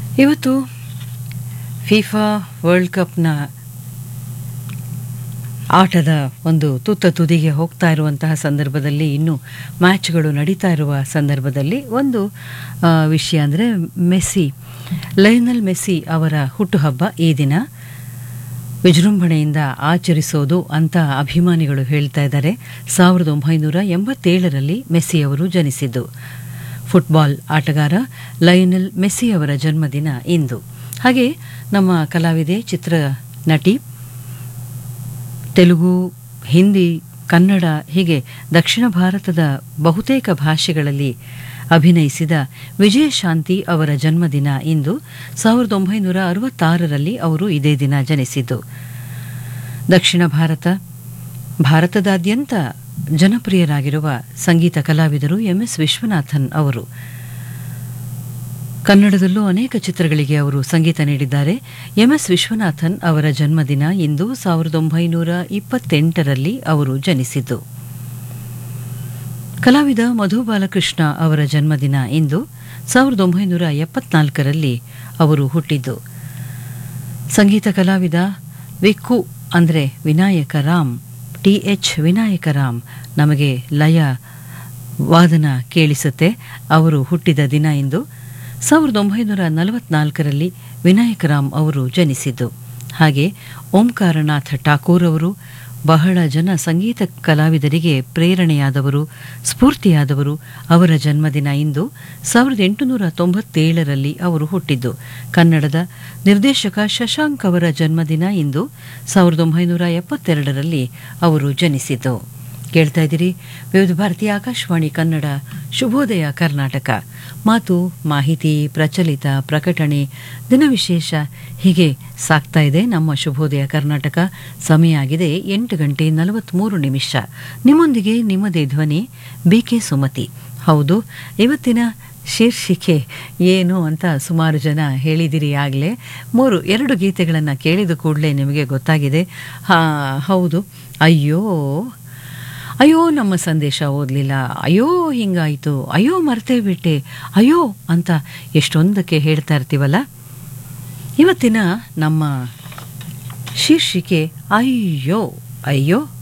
ಇವತ್ತು FIFA world ಕಪ್ನ ಆಟದ ಒಂದು ತುತ್ತ ತುದಿಗೆ ಹೋಗ್ತಾ ಇರುವಂತಹ ಸಂದರ್ಭದಲ್ಲಿ ಇನ್ನು ಮ್ಯಾಚ್ಗಳು ನಡೀತಾ ಇರುವ ಸಂದರ್ಭದಲ್ಲಿ ಒಂದು ಆ, ವಿಷಯ ಅಂದರೆ ಮೆಸ್ಸಿ ಲಯನಲ್ ಮೆಸ್ಸಿ ಅವರ ಹುಟ್ಟುಹಬ್ಬ ಈ ದಿನ ವಿಜೃಂಭಣೆಯಿಂದ ಆಚರಿಸೋದು ಅಂತ ಅಭಿಮಾನಿಗಳು ಹೇಳ್ತಾ ಇದ್ದಾರೆ ಸಾವಿರದ ಒಂಬೈನೂರ ಎಂಬತ್ತೇಳರಲ್ಲಿ ಮೆಸ್ಸಿ ಅವರು ಜನಿಸಿದ್ದು ಫುಟ್ಬಾಲ್ ಆಟಗಾರ ಲಯನಲ್ ಮೆಸ್ಸಿ ಅವರ ಜನ್ಮದಿನ ಇಂದು ಹಾಗೆ ನಮ್ಮ ಕಲಾವಿದೆ ಚಿತ್ರ ನಟಿ ತೆಲುಗು ಹಿಂದಿ ಕನ್ನಡ ಹೀಗೆ ದಕ್ಷಿಣ ಭಾರತದ ಬಹುತೇಕ ಭಾಷೆಗಳಲ್ಲಿ ಅಭಿನಯಿಸಿದ ವಿಜಯಶಾಂತಿ ಅವರ ಜನ್ಮದಿನ ಇಂದು ಸಾವಿರದ ಒಂಬೈನೂರ ಅರವತ್ತಾರರಲ್ಲಿ ಅವರು ಇದೇ ದಿನ ಜನಿಸಿದ್ದು ದಕ್ಷಿಣ ಭಾರತ ಭಾರತದಾದ್ಯಂತ ಜನಪ್ರಿಯರಾಗಿರುವ ಸಂಗೀತ ಕಲಾವಿದರು ಎಂ ಎಸ್ ವಿಶ್ವನಾಥನ್ ಅವರು ಕನ್ನಡದಲ್ಲೂ ಅನೇಕ ಚಿತ್ರಗಳಿಗೆ ಅವರು ಸಂಗೀತ ನೀಡಿದ್ದಾರೆ ಎಂ ಎಸ್ ವಿಶ್ವನಾಥನ್ ಅವರ ಜನ್ಮದಿನ ಇಂದು ಸಾವಿರದ ಒಂಬೈನೂರ ಇಪ್ಪತ್ತೆಂಟರಲ್ಲಿ ಅವರು ಜನಿಸಿದ್ದು ಕಲಾವಿದ ಮಧು ಬಾಲಕೃಷ್ಣ ಅವರ ಜನ್ಮದಿನ ಇಂದು ಸಾವಿರದ ಒಂಬೈನೂರ ಎಪ್ಪತ್ನಾಲ್ಕರಲ್ಲಿ ಅವರು ಹುಟ್ಟಿದ್ದು ಸಂಗೀತ ಕಲಾವಿದ ವಿಕ್ಕು ಅಂದರೆ ವಿನಾಯಕ ರಾಮ್ ಟಿ ಎಚ್ ವಿನಾಯಕ ರಾಮ್ ನಮಗೆ ಲಯ ವಾದನ ಕೇಳಿಸುತ್ತೆ ಅವರು ಹುಟ್ಟಿದ ದಿನ ಇಂದು ಸಾವಿರದ ಒಂಬೈನೂರ ನಲವತ್ನಾಲ್ಕರಲ್ಲಿ ವಿನಾಯಕರಾಮ್ ಅವರು ಜನಿಸಿದ್ದು ಹಾಗೆ ಓಂಕಾರನಾಥ್ ಠಾಕೂರ್ ಅವರು ಬಹಳ ಜನ ಸಂಗೀತ ಕಲಾವಿದರಿಗೆ ಪ್ರೇರಣೆಯಾದವರು ಸ್ಫೂರ್ತಿಯಾದವರು ಅವರ ಜನ್ಮದಿನ ಇಂದು ಸಾವಿರದ ಎಂಟುನೂರ ತೊಂಬತ್ತೇಳರಲ್ಲಿ ಅವರು ಹುಟ್ಟಿದ್ದು ಕನ್ನಡದ ನಿರ್ದೇಶಕ ಶಶಾಂಕ್ ಅವರ ಜನ್ಮದಿನ ಇಂದು ಸಾವಿರದ ಒಂಬೈನೂರ ಎಪ್ಪತ್ತೆರಡರಲ್ಲಿ ಅವರು ಜನಿಸಿದ್ದು ಕೇಳ್ತಾ ಇದ್ದೀರಿ ವಿವಿಧ ಭಾರತೀಯ ಆಕಾಶವಾಣಿ ಕನ್ನಡ ಶುಭೋದಯ ಕರ್ನಾಟಕ ಮಾತು ಮಾಹಿತಿ ಪ್ರಚಲಿತ ಪ್ರಕಟಣೆ ದಿನವಿಶೇಷ ಹೀಗೆ ಸಾಕ್ತಾ ಇದೆ ನಮ್ಮ ಶುಭೋದಯ ಕರ್ನಾಟಕ ಸಮಯ ಆಗಿದೆ ಎಂಟು ಗಂಟೆ ನಲವತ್ತ್ಮೂರು ನಿಮಿಷ ನಿಮ್ಮೊಂದಿಗೆ ನಿಮ್ಮದೇ ಧ್ವನಿ ಬಿ ಕೆ ಸುಮತಿ ಹೌದು ಇವತ್ತಿನ ಶೀರ್ಷಿಕೆ ಏನು ಅಂತ ಸುಮಾರು ಜನ ಹೇಳಿದಿರಿ ಆಗಲೇ ಮೂರು ಎರಡು ಗೀತೆಗಳನ್ನು ಕೇಳಿದ ಕೂಡಲೇ ನಿಮಗೆ ಗೊತ್ತಾಗಿದೆ ಹಾ ಹೌದು ಅಯ್ಯೋ ಅಯ್ಯೋ ನಮ್ಮ ಸಂದೇಶ ಓದಲಿಲ್ಲ ಅಯ್ಯೋ ಹಿಂಗಾಯಿತು ಅಯ್ಯೋ ಮರ್ತೇ ಬಿಟ್ಟೆ ಅಯ್ಯೋ ಅಂತ ಎಷ್ಟೊಂದಕ್ಕೆ ಹೇಳ್ತಾ ಇರ್ತೀವಲ್ಲ ಇವತ್ತಿನ ನಮ್ಮ ಶೀರ್ಷಿಕೆ ಅಯ್ಯೋ ಅಯ್ಯೋ